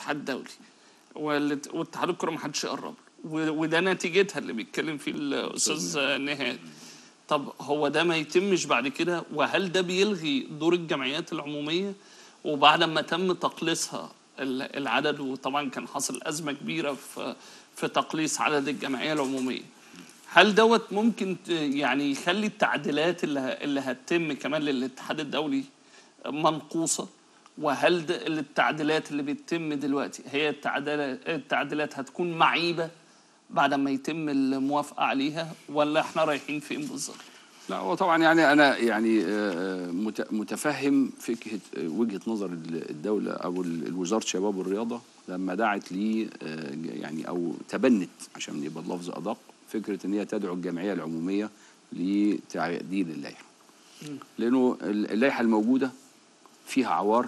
الاتحاد الدولي والات- واتحاد الكره ما حدش يقرب له. و- وده نتيجتها اللي بيتكلم فيه الاستاذ نهاد طب هو ده ما يتمش بعد كده وهل ده بيلغي دور الجمعيات العموميه وبعد ما تم تقليصها ال- العدد وطبعا كان حصل ازمه كبيره في في تقليص عدد الجمعيه العموميه هل دوت ممكن ت- يعني يخلي التعديلات اللي ه- اللي هتتم كمان للاتحاد الدولي منقوصه وهل ده التعديلات اللي بتتم دلوقتي هي التعديلات التعديلات هتكون معيبه بعد ما يتم الموافقه عليها ولا احنا رايحين فين بالظبط؟ لا هو طبعا يعني انا يعني آه، مت- متفهم فكره آه، وجهه نظر ال- الدوله او ال- وزاره الشباب والرياضه لما دعت لي آه، يعني او تبنت عشان يبقى اللفظ ادق فكره ان هي تدعو الجمعيه العموميه لتعديل اللائحه. لانه ال- اللائحه الموجوده فيها عوار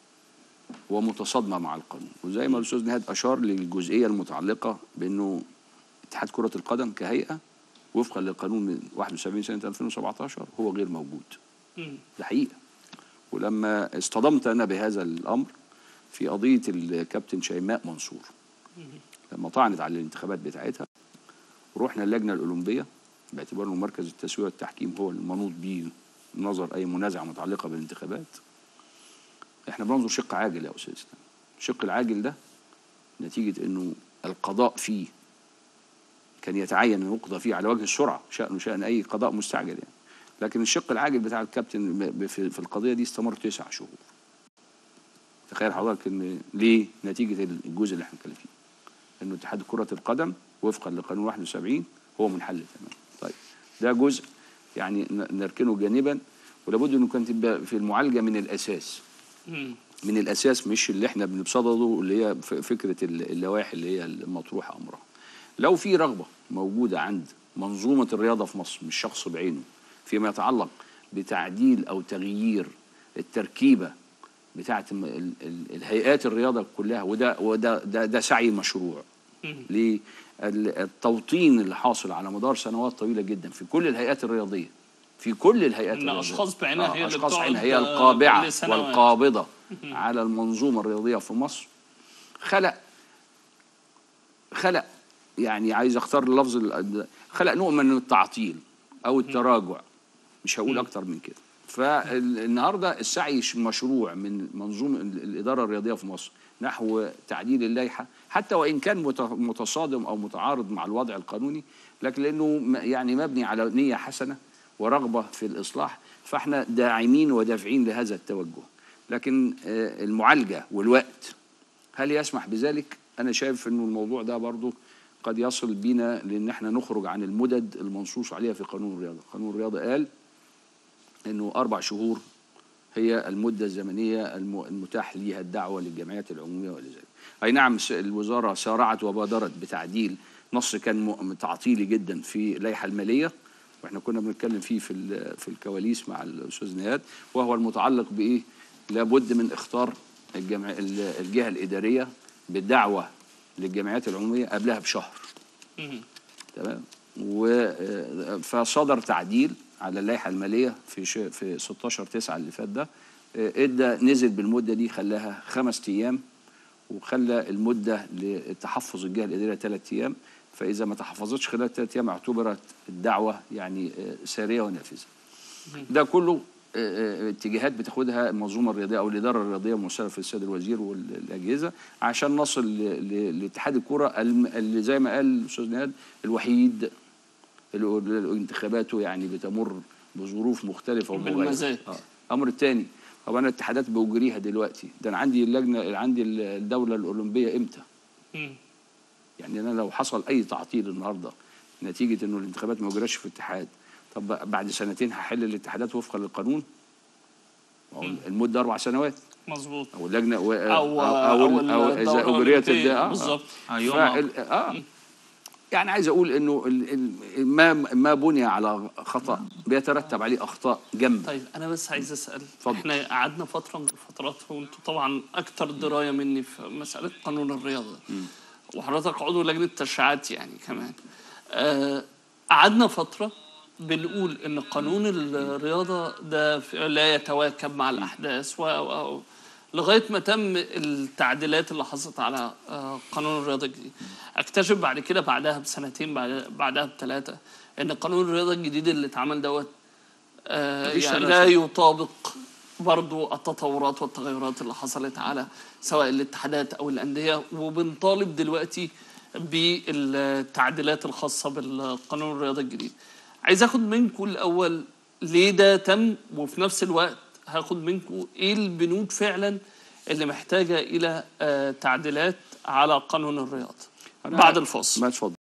ومتصادمه مع القانون وزي ما الاستاذ نهاد اشار للجزئيه المتعلقه بانه اتحاد كره القدم كهيئه وفقا للقانون من 71 سنه 2017 هو غير موجود ده حقيقه ولما اصطدمت انا بهذا الامر في قضيه الكابتن شيماء منصور لما طعنت على الانتخابات بتاعتها ورحنا اللجنه الاولمبيه باعتبار انه مركز التسويه والتحكيم هو المنوط به نظر اي منازعه متعلقه بالانتخابات احنا بننظر شق عاجل يا استاذ اسلام الشق العاجل ده نتيجه انه القضاء فيه كان يتعين ان يقضى فيه على وجه السرعه شانه شان اي قضاء مستعجل يعني لكن الشق العاجل بتاع الكابتن ب- في في القضيه دي استمر تسع شهور تخيل حضرتك ان ليه نتيجه الجزء اللي احنا بنتكلم فيه انه اتحاد كره القدم وفقا لقانون 71 هو منحل تماما طيب ده جزء يعني ن- نركنه جانبا ولابد انه كانت تبقى في المعالجه من الاساس من الاساس مش اللي احنا بنبصدده اللي هي ف- فكره ال- اللوائح اللي هي المطروحه امرها لو في رغبه موجوده عند منظومه الرياضه في مصر مش شخص بعينه فيما يتعلق بتعديل او تغيير التركيبه بتاعه الم- ال- ال- الهيئات الرياضه كلها وده وده ده, ده سعي مشروع للتوطين اللي حاصل على مدار سنوات طويله جدا في كل الهيئات الرياضيه في كل الهيئات إن الرياضيه أشخاص بعينها هي اللي اشخاص بتقعد، بعينها هي آه، القابعه لسنوات. والقابضه على المنظومه الرياضيه في مصر خلق خلق يعني عايز اختار اللفظ ال- خلق نوع من التعطيل او التراجع مش هقول اكتر من كده فالنهارده السعي ش- مشروع من منظومه ال- الاداره الرياضيه في مصر نحو تعديل اللائحه حتى وان كان مت- متصادم او متعارض مع الوضع القانوني لكن لانه م- يعني مبني على نيه حسنه ورغبه في الاصلاح فاحنا داعمين ودافعين لهذا التوجه لكن آه، المعالجه والوقت هل يسمح بذلك؟ أنا شايف إنه الموضوع ده برضو قد يصل بينا لأن احنا نخرج عن المدد المنصوص عليها في قانون الرياضة، قانون الرياضة قال إنه أربع شهور هي المدة الزمنية الم- المتاح ليها الدعوة للجمعيات العمومية ولذلك. أي نعم س- الوزارة سارعت وبادرت بتعديل نص كان م- تعطيلي جدا في اللائحة المالية واحنا كنا بنتكلم فيه في ال- في الكواليس مع الاستاذ نهاد وهو المتعلق بايه؟ لابد من اختار الجمع ال- الجهه الاداريه بالدعوه للجمعيات العموميه قبلها بشهر. تمام؟ و فصدر تعديل على اللائحه الماليه في ش... في 16 9 اللي فات ده آه، ادى نزل بالمده دي خلاها خمس ايام وخلى المده لتحفظ الجهه الاداريه ثلاث ايام فاذا ما تحفظتش خلال ثلاث ايام اعتبرت الدعوه يعني آه، ساريه ونافذه. ده كله آه، آه، اتجاهات بتاخدها المنظومه الرياضيه او الاداره الرياضيه الممثله في السيد الوزير والاجهزه عشان نصل ل- ل- لاتحاد الكره الم- اللي زي ما قال الاستاذ نهاد الوحيد اللي اللي انتخاباته يعني بتمر بظروف مختلفه ومغايره بالمزاج. آه. الامر الثاني طب انا الاتحادات بوجريها دلوقتي ده انا عندي اللجنه عندي الدوله الاولمبيه امتى؟ يعني انا لو حصل اي تعطيل النهارده نتيجه انه الانتخابات ما جرتش في الاتحاد طب بعد سنتين هحل الاتحادات وفقا للقانون ما هو المده اربع سنوات مظبوط او اللجنه و- أو- او أو او, أو اذا الدورة اجريت الأولمبية. الد- آه، آه. بالظبط. أيوة. فال- اه يعني عايز اقول انه ال- ال- ما ما بني على خطا بيترتب عليه اخطاء جنب طيب انا بس عايز اسال اتفضل. احنا قعدنا فتره من الفترات وانتوا طبعا اكتر درايه مني في مساله قانون الرياضه وحضرتك عضو لجنه تشريعات يعني كمان آه، قعدنا فتره بنقول ان قانون الرياضه ده في- لا يتواكب مع الاحداث و و- لغايه ما تم التعديلات اللي حصلت على آه، قانون الرياضه الجديد اكتشف بعد كده بعدها بسنتين بعد بعدها بثلاثه ان قانون الرياضه الجديد اللي اتعمل دوت آه، مفيش يعني تناسب. لا يطابق برضو التطورات والتغيرات اللي حصلت على سواء الاتحادات او الانديه وبنطالب دلوقتي بالتعديلات الخاصه بالقانون الرياضه الجديد. عايز اخد منكم الاول ليه ده تم وفي نفس الوقت هاخد منكم ايه البنود فعلا اللي محتاجه الى آه، تعديلات على قانون الرياضه أنا- بعد الفاصل. ما اتفضل